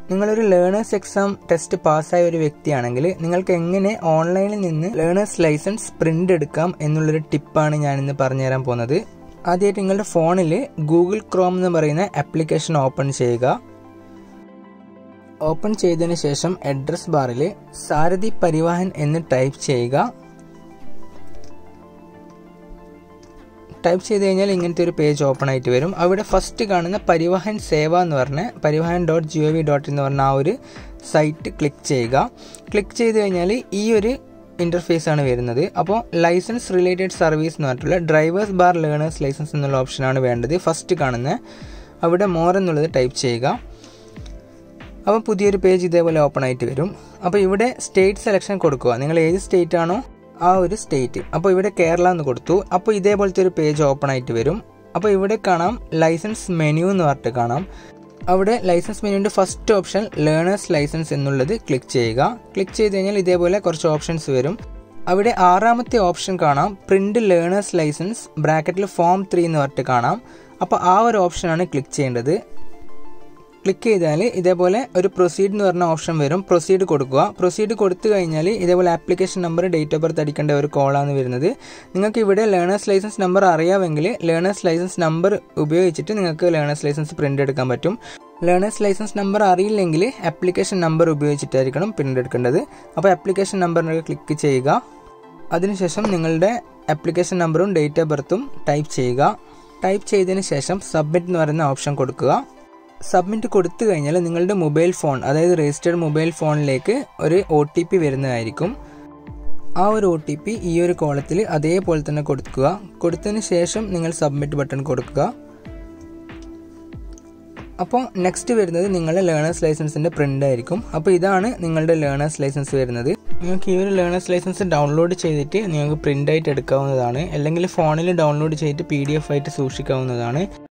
നിങ്ങളൊരു learners exam test പാസ്സായ ഒരു വ്യക്തിയാണെങ്കിൽ നിങ്ങൾക്ക് എങ്ങനെ ഓൺലൈനിൽ നിന്ന് ലേണേഴ്സ് ലൈസൻസ് പ്രിന്റ് എടുക്കാം എന്നുള്ളൊരു ടിപ്പാണ് ഞാനിന്ന് പറഞ്ഞുതരാൻ പോകുന്നത് ആദ്യമായിട്ട് നിങ്ങളുടെ ഫോണിൽ ഗൂഗിൾ ക്രോം എന്ന് പറയുന്ന ആപ്ലിക്കേഷൻ ഓപ്പൺ ചെയ്യുക ഓപ്പൺ ചെയ്തതിന് ശേഷം അഡ്രസ് ബാറിൽ സാരഥി പരിവാഹൻ എന്ന് ടൈപ്പ് ചെയ്യുക ടൈപ്പ് ചെയ്ത് കഴിഞ്ഞാൽ ഇങ്ങനത്തെ ഒരു പേജ് ഓപ്പൺ ആയിട്ട് വരും അവിടെ ഫസ്റ്റ് കാണുന്ന പരിവാഹൻ സേവ എന്ന് പറഞ്ഞ Parivahan dot G O V dot എന്ന് പറഞ്ഞ ആ ഒരു സൈറ്റ് ക്ലിക്ക് ചെയ്യുക ക്ലിക്ക് ചെയ്ത് കഴിഞ്ഞാൽ ഈ ഒരു ഇൻ്റർഫേസ് ആണ് വരുന്നത് അപ്പോൾ ലൈസൻസ് റിലേറ്റഡ് സർവീസ് എന്ന് പറഞ്ഞിട്ടുള്ള ഡ്രൈവേഴ്സ് ബാർ ലേണേഴ്സ് ലൈസൻസ് എന്നുള്ള ഓപ്ഷനാണ് വേണ്ടത് ഫസ്റ്റ് കാണുന്ന അവിടെ മോർ എന്നുള്ളത് ടൈപ്പ് ചെയ്യുക അപ്പോൾ പുതിയൊരു പേജ് ഇതേപോലെ ഓപ്പൺ ആയിട്ട് വരും അപ്പോൾ ഇവിടെ സ്റ്റേറ്റ് സെലക്ഷൻ കൊടുക്കുക നിങ്ങൾ ഏത് സ്റ്റേറ്റ് ആണോ ആ ഒരു സ്റ്റേറ്റ് അപ്പോൾ ഇവിടെ കേരള എന്ന് കൊടുത്തു അപ്പോൾ ഇതേപോലത്തെ ഒരു പേജ് ഓപ്പൺ ആയിട്ട് വരും അപ്പോൾ ഇവിടെ കാണാം ലൈസൻസ് മെനു എന്ന് പറഞ്ഞിട്ട് കാണാം അവിടെ ലൈസൻസ് മെനുവിൻ്റെ ഫസ്റ്റ് ഓപ്ഷൻ ലേണേഴ്സ് ലൈസൻസ് എന്നുള്ളത് ക്ലിക്ക് ചെയ്യുക ക്ലിക്ക് ചെയ്ത് കഴിഞ്ഞാൽ ഇതേപോലെ കുറച്ച് ഓപ്ഷൻസ് വരും അവിടെ ആറാമത്തെ ഓപ്ഷൻ കാണാം പ്രിന്റ് ലേണേഴ്സ് ലൈസൻസ് ബ്രാക്കറ്റിൽ ഫോം ത്രീ എന്ന് പറഞ്ഞിട്ട് കാണാം അപ്പോൾ ആ ഒരു ഓപ്ഷനാണ് ക്ലിക്ക് ചെയ്യേണ്ടത് ക്ലിക്ക് ചെയ്താൽ ഇതേപോലെ ഒരു പ്രൊസീഡ് എന്ന് പറഞ്ഞ ഓപ്ഷൻ വരും പ്രൊസീഡ് കൊടുക്കുക പ്രൊസീഡ് കൊടുത്തു കഴിഞ്ഞാൽ ഇതേപോലെ application number date of birth അടിക്കേണ്ട ഒരു കോളാണ് വരുന്നത് നിങ്ങൾക്ക് ഇവിടെ ലേണേഴ്സ് ലൈസൻസ് നമ്പർ അറിയാമെങ്കിൽ ലേണേഴ്സ് ലൈസൻസ് നമ്പർ ഉപയോഗിച്ചിട്ട് നിങ്ങൾക്ക് ലേണേഴ്സ് ലൈസൻസ് പ്രിൻ്റ് എടുക്കാൻ പറ്റും ലേണേഴ്സ് ലൈസൻസ് നമ്പർ അറിയില്ലെങ്കിൽ ആപ്ലിക്കേഷൻ നമ്പർ ഉപയോഗിച്ചിട്ടായിരിക്കണം പ്രിൻ്റ് എടുക്കേണ്ടത് അപ്പോൾ ആപ്ലിക്കേഷൻ നമ്പറിനൊക്കെ ക്ലിക്ക് ചെയ്യുക അതിനുശേഷം നിങ്ങളുടെ ആപ്ലിക്കേഷൻ നമ്പറും ഡേറ്റ് ഓഫ് ബർത്തും ടൈപ്പ് ചെയ്യുക ടൈപ്പ് ചെയ്തതിന് ശേഷം സബ്മിറ്റ് എന്ന് പറയുന്ന ഓപ്ഷൻ കൊടുക്കുക സബ്മിറ്റ് കൊടുത്തു കഴിഞ്ഞാൽ നിങ്ങളുടെ മൊബൈൽ ഫോൺ അതായത് രജിസ്റ്റേർഡ് മൊബൈൽ ഫോണിലേക്ക് ഒരു ഒ ടി പി വരുന്നതായിരിക്കും ആ ഒരു ഒ ടി പി ഈ ഒരു കോളത്തിൽ അതേപോലെ തന്നെ കൊടുക്കുക കൊടുത്തതിന് ശേഷം നിങ്ങൾ സബ്മിറ്റ് ബട്ടൺ കൊടുക്കുക അപ്പോൾ നെക്സ്റ്റ് വരുന്നത് നിങ്ങളുടെ ലേണേഴ്സ് ലൈസൻസിൻ്റെ പ്രിൻ്റ് ആയിരിക്കും അപ്പോൾ ഇതാണ് നിങ്ങളുടെ ലേണേഴ്സ് ലൈസൻസ് വരുന്നത് നിങ്ങൾക്ക് ഈ ഒരു ലേണേഴ്സ് ലൈസൻസ് ഡൗൺലോഡ് ചെയ്തിട്ട് നിങ്ങൾക്ക് പ്രിൻ്റ് ആയിട്ട് എടുക്കാവുന്നതാണ് അല്ലെങ്കിൽ ഫോണിൽ ഡൗൺലോഡ് ചെയ്തിട്ട് പി ഡി എഫ് ആയിട്ട് സൂക്ഷിക്കാവുന്നതാണ്